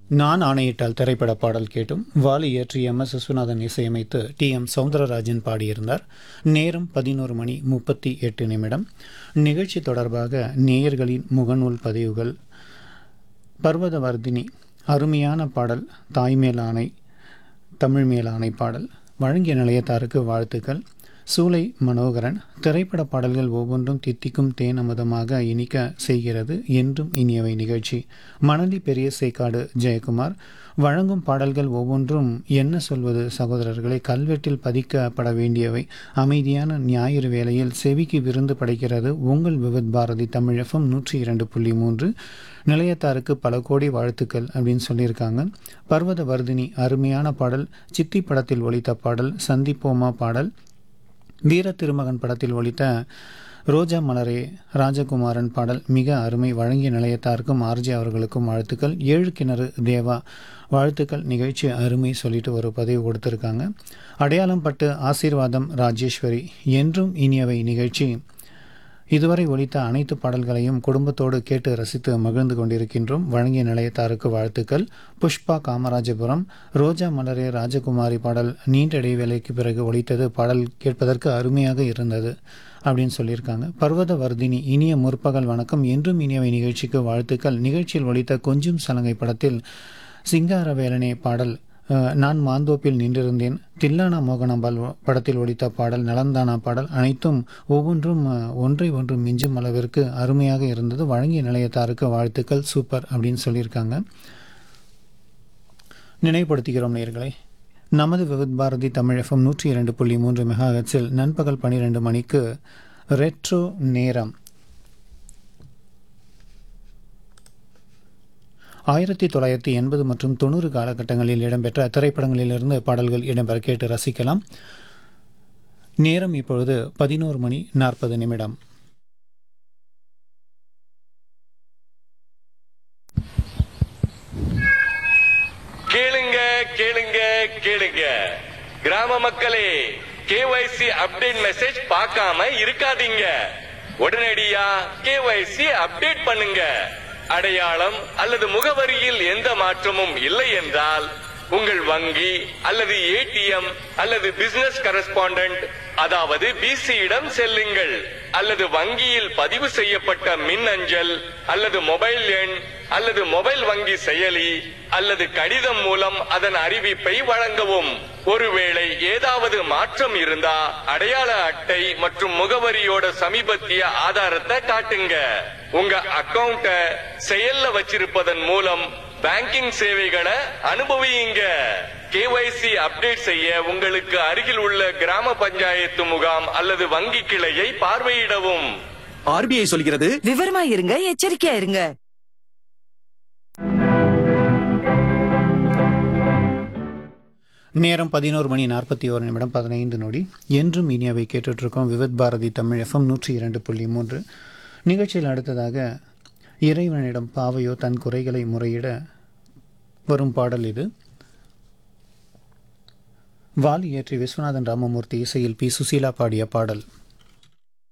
நான் ஆணையிட்டால் திரைப்பட பாடல் கேட்டும் வாலி இயற்றி எம் எஸ் விஸ்வநாதன் இசையமைத்து டி எம் சௌந்தரராஜன் பாடியிருந்தார் நேரம் பதினோரு மணி முப்பத்தி எட்டு நிமிடம் நிகழ்ச்சி தொடர்பாக நேயர்களின் முகநூல் பதிவுகள் பர்வதவர்தினி அருமையான பாடல் தாய்மேல் ஆணை தமிழ் மேலாணை பாடல் வழங்கிய நிலையத்தாருக்கு வாழ்த்துக்கள் சூலை மனோகரன் திரைப்பட பாடல்கள் ஒவ்வொன்றும் தித்திக்கும் தேன் அமுதமாக இனிக்க செய்கிறது என்றும் இனியவை நிகழ்ச்சி மணலி பெரிய சேக்காடு ஜெயக்குமார் வழங்கும் பாடல்கள் ஒவ்வொன்றும் என்ன சொல்வது சகோதரர்களை கல்வெட்டில் பதிக்கப்பட வேண்டியவை அமைதியான ஞாயிறு வேளையில் செவிக்கு விருந்து படைக்கிறது உங்கள் விவித் பாரதி தமிழ் எஃப்எம் நூற்றி இரண்டு புள்ளி மூன்று நிலையத்தாருக்கு பல கோடி வாழ்த்துக்கள் அப்படின்னு சொல்லியிருக்காங்க பர்வத வர்தினி அருமையான பாடல் சித்தி படத்தில் ஒலித்த பாடல் சந்திப்போமா பாடல் வீர திருமகன் படத்தில் ஒலித்த ரோஜா மலரே ராஜகுமாரன் பாடல் மிக அருமை வழங்கிய நிலையத்தாருக்கும் ஆர்ஜி அவர்களுக்கும் வாழ்த்துக்கள் ஏழு கிணறு தேவா வாழ்த்துக்கள் நிகழ்ச்சி அருமை சொல்லிட்டு ஒரு பதிவு கொடுத்துருக்காங்க அடையாளம் பட்டு ஆசீர்வாதம் ராஜேஸ்வரி என்றும் இனியவை நிகழ்ச்சி இதுவரை ஒலித்த அனைத்து பாடல்களையும் குடும்பத்தோடு கேட்டு ரசித்து மகிழ்ந்து கொண்டிருக்கின்றோம் வழங்கிய நிலையத்தாருக்கு வாழ்த்துக்கள் புஷ்பா காமராஜபுரம் ரோஜா மலரே ராஜகுமாரி பாடல் நீண்ட இடைவேளைக்கு பிறகு ஒலித்தது பாடல் கேட்பதற்கு அருமையாக இருந்தது அப்படின்னு சொல்லியிருக்காங்க பர்வத வர்தினி இனிய முற்பகல் வணக்கம் என்றும் இனியவை நிகழ்ச்சிக்கு வாழ்த்துக்கள் நிகழ்ச்சியில் ஒலித்த கொஞ்சம் சலங்கை படத்தில் சிங்காரவேலனே பாடல் அஹ், நான் மாந்தோப்பில் நின்றிருந்தேன் தில்லானா மோகனாம்பாள் படத்தில் ஒலித்த பாடல் நலந்தானா பாடல் அனைத்தும் ஒவ்வொன்றும் அஹ், ஒன்றை ஒன்று மிஞ்சும் அளவிற்கு அருமையாக இருந்தது வழங்கிய நிலையத்தாருக்கு வாழ்த்துக்கள் சூப்பர் அப்படின்னு சொல்லியிருக்காங்க நினைவுபடுத்துகிறோம் நேயர்களை நமது விவித் பாரதி தமிழ் எஃப்எம் நூற்றி இரண்டு புள்ளி மூன்று மெகாஹெட்ஸில் நண்பகல் பன்னிரெண்டு மணிக்கு ரெட்ரோ நேரம் ஆயிரத்தி தொள்ளாயிரத்தி எண்பது மற்றும் தொண்ணூறு காலகட்டங்களில் இடம்பெற்ற திரைப்படங்களிலிருந்து பாடல்கள் இடம்பெற கேட்டு ரசிக்கலாம் நேரம் இப்பொழுது பதினோரு மணி நாற்பது நிமிடம் கேளுங்க கேளுங்க கேளுங்க கிராம மக்களே கேஒய்சி அப்டேட் மெசேஜ் பார்க்காம இருக்காதீங்க உடனடியா கேஒய்சி அப்டேட் பண்ணுங்க அடையாளம் அல்லது முகவரியில் எந்த மாற்றமும் இல்லை என்றால் உங்கள் வங்கி அல்லது ஏடிஎம் அல்லது பிசினஸ் கரஸ்பாண்டன்ட் அதாவது பிசியிடம் செல்லுங்கள் அல்லது வங்கியில் பதிவு செய்யப்பட்ட மின் அஞ்சல் அல்லது மொபைல் எண் அல்லது மொபைல் வங்கி செயலி அல்லது கடிதம் மூலம் அதன் அறிவிப்பை வழங்கவும் ஒருவேளை ஏதாவது மாற்றம் இருந்தா அடையாள அட்டை மற்றும் முகவரியோட சமீபத்திய ஆதாரத்தை காட்டுங்க உங்க அக்கவுண்ட செயல்ல வச்சிருப்பதன் மூலம் பேங்கிங் சேவைகளை அனுபவியுங்க கேஒய்சி அப்டேட் செய்ய உங்களுக்கு அருகில் உள்ள கிராம பஞ்சாயத்து முகாம் அல்லது வங்கி கிளையை பார்வையிடவும் ஆர்பிஐ சொல்கிறது விவரமா இருங்க எச்சரிக்கையா இருங்க நேரம் பதினோரு மணி நாற்பத்தி ஒரு நிமிடம் பதினைந்து நொடி என்றும் இனியவை கேட்டுட்ருக்கோம் விவித் பாரதி தமிழ் எஃப்எம் நூற்றி இரண்டு புள்ளி மூன்று நிகழ்ச்சியில் அடுத்ததாக இறைவனிடம் பாவையோ தன் குறைகளை முறையிட வரும் பாடல் இது வாலி இயற்றி விஸ்வநாதன் ராமமூர்த்தி இசையில் பி சுசீலா பாடிய பாடல்